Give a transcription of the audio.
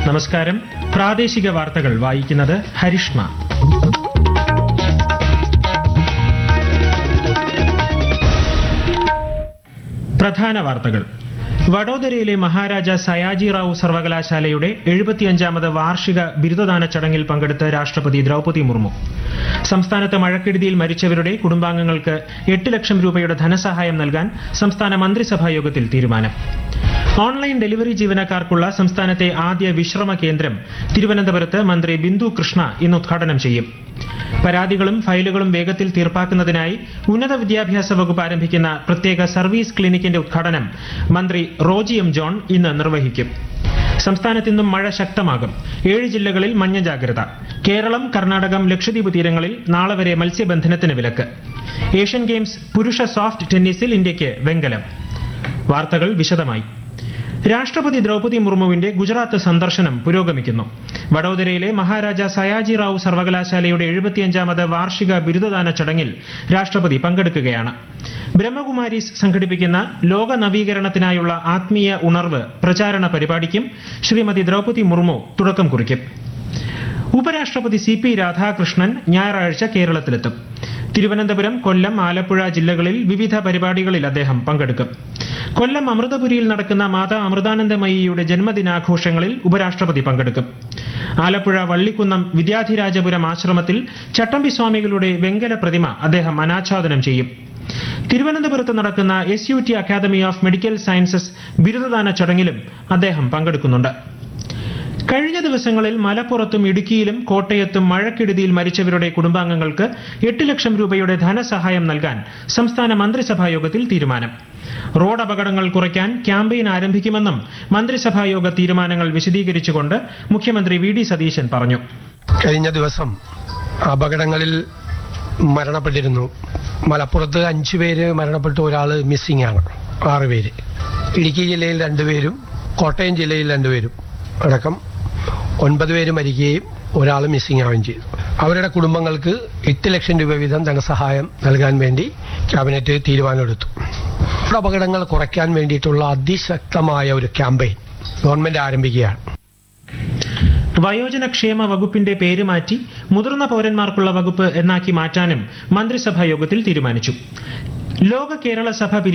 നമസ്കാരം പ്രാദേശിക വാർത്തകൾ വായിക്കുന്നത് ഹരിഷ്മ പ്രധാന വാർത്തകൾ വഡോദരയിലെ മഹാരാജ സയാജി റാവു സർവകലാശാലയുടെ എഴുപത്തിയഞ്ചാമത് വാർഷിക ബിരുദദാന ചടങ്ങിൽ പങ്കെടുത്ത് രാഷ്ട്രപതി ദ്രൗപദി മുർമു സംസ്ഥാനത്ത് മഴക്കെടുതിയിൽ മരിച്ചവരുടെ കുടുംബാംഗങ്ങൾക്ക് എട്ട് ലക്ഷം രൂപയുടെ ധനസഹായം നൽകാൻ സംസ്ഥാന മന്ത്രിസഭാ യോഗത്തിൽ തീരുമാനം ഓൺലൈൻ ഡെലിവറി ജീവനക്കാർക്കുള്ള സംസ്ഥാനത്തെ ആദ്യ വിശ്രമ കേന്ദ്രം തിരുവനന്തപുരത്ത് മന്ത്രി ബിന്ദു കൃഷ്ണ ഇന്ന് ഉദ്ഘാടനം ചെയ്യും പരാതികളും ഫയലുകളും വേഗത്തിൽ തീർപ്പാക്കുന്നതിനായി ഉന്നത വിദ്യാഭ്യാസ വകുപ്പ് ആരംഭിക്കുന്ന പ്രത്യേക സർവീസ് ക്ലിനിക്കിന്റെ ഉദ്ഘാടനം മന്ത്രി റോജി എം ജോൺ ഇന്ന് നിർവഹിക്കും സംസ്ഥാനത്ത് ഇന്നും മഴ ശക്തമാകും ഏഴ് ജില്ലകളിൽ മഞ്ഞ ജാഗ്രത കേരളം കർണാടകം ലക്ഷദ്വീപ് തീരങ്ങളിൽ നാളെ വരെ മത്സ്യബന്ധനത്തിന് വിലക്ക് ഏഷ്യൻ ഗെയിംസ് പുരുഷ സോഫ്റ്റ് ടെന്നീസിൽ ഇന്ത്യയ്ക്ക് വെങ്കലം വാർത്തകൾ വിശദമായി രാഷ്ട്രപതി ദ്രൗപദി മുർമുവിന്റെ ഗുജറാത്ത് സന്ദർശനം പുരോഗമിക്കുന്നു വഡോദരയിലെ മഹാരാജ സയാജി റാവു സർവകലാശാലയുടെ എഴുപത്തിയഞ്ചാമത് വാർഷിക ബിരുദദാന ചടങ്ങിൽ രാഷ്ട്രപതി പങ്കെടുക്കുകയാണ് ബ്രഹ്മകുമാരീസ് സംഘടിപ്പിക്കുന്ന ലോക നവീകരണത്തിനായുള്ള ആത്മീയ ഉണർവ് പ്രചാരണ പരിപാടിക്കും ശ്രീമതി ദ്രൗപദി മുർമു തുടക്കം കുറിക്കും ഉപരാഷ്ട്രപതി സി പി രാധാകൃഷ്ണൻ ഞായറാഴ്ച കേരളത്തിലെത്തും തിരുവനന്തപുരം കൊല്ലം ആലപ്പുഴ ജില്ലകളിൽ വിവിധ പരിപാടികളിൽ അദ്ദേഹം പങ്കെടുക്കും കൊല്ലം അമൃതപുരിയിൽ നടക്കുന്ന മാതാ അമൃതാനന്ദമയിയുടെ ജന്മദിനാഘോഷങ്ങളിൽ ഉപരാഷ്ട്രപതി പങ്കെടുക്കും ആലപ്പുഴ വള്ളിക്കുന്നം വിദ്യാധിരാജപുരം ആശ്രമത്തിൽ ചട്ടമ്പി സ്വാമികളുടെ വെങ്കല പ്രതിമ അദ്ദേഹം അനാച്ഛാദനം ചെയ്യും തിരുവനന്തപുരത്ത് നടക്കുന്ന S U T academy of medical sciences ബിരുദദാന ചടങ്ങിലും അദ്ദേഹം പങ്കെടുക്കുന്നുണ്ട് കഴിഞ്ഞ ദിവസങ്ങളിൽ മലപ്പുറത്തും ഇടുക്കിയിലും കോട്ടയത്തും മഴക്കെടുതിയിൽ മരിച്ചവരുടെ കുടുംബാംഗങ്ങൾക്ക് എട്ട് ലക്ഷം രൂപയുടെ ധനസഹായം നൽകാൻ സംസ്ഥാന മന്ത്രിസഭാ യോഗത്തിൽ തീരുമാനം റോഡ് അപകടങ്ങൾ കുറയ്ക്കാൻ ക്യാമ്പയിൻ ആരംഭിക്കുമെന്നും മന്ത്രിസഭാ യോഗ തീരുമാനങ്ങൾ വിശദീകരിച്ചുകൊണ്ട് മുഖ്യമന്ത്രി വി ഡി സതീശൻ പറഞ്ഞു കഴിഞ്ഞ ദിവസം അപകടങ്ങളിൽ മരണപ്പെട്ടിരുന്നു മലപ്പുറത്ത് അഞ്ചു പേര് മരണപ്പെട്ട ഒരാള് മിസ്സിംഗ് ആണ് ആറ് പേര് ഇടുക്കി ജില്ലയിൽ രണ്ടുപേരും കോട്ടയം ജില്ലയിൽ രണ്ടുപേരും അടക്കം ഒൻപത് പേര് മരിക്കുകയും ഒരാൾ മിസ്സിംഗ് ആവുകയും ചെയ്തു അവരുടെ കുടുംബങ്ങൾക്ക് എട്ട് ലക്ഷം രൂപ വീതം ധനസഹായം നൽകാൻ വേണ്ടി ക്യാബിനറ്റ് തീരുമാനമെടുത്തു റോഡ് അപകടങ്ങൾ കുറയ്ക്കാൻ വേണ്ടിയിട്ടുള്ള അതിശക്തമായ ഒരു ക്യാമ്പയിൻ ഗവൺമെന്റ് ആരംഭിക്കുകയാണ് വയോജന ക്ഷേമ വകുപ്പിന്റെ പേര് മാറ്റി മുതിർന്ന പൗരന്മാർക്കുള്ള വകുപ്പ് എന്നാക്കി മാറ്റാനും മന്ത്രിസഭാ യോഗത്തിൽ തീരുമാനിച്ചു ലോക കേരള സഭ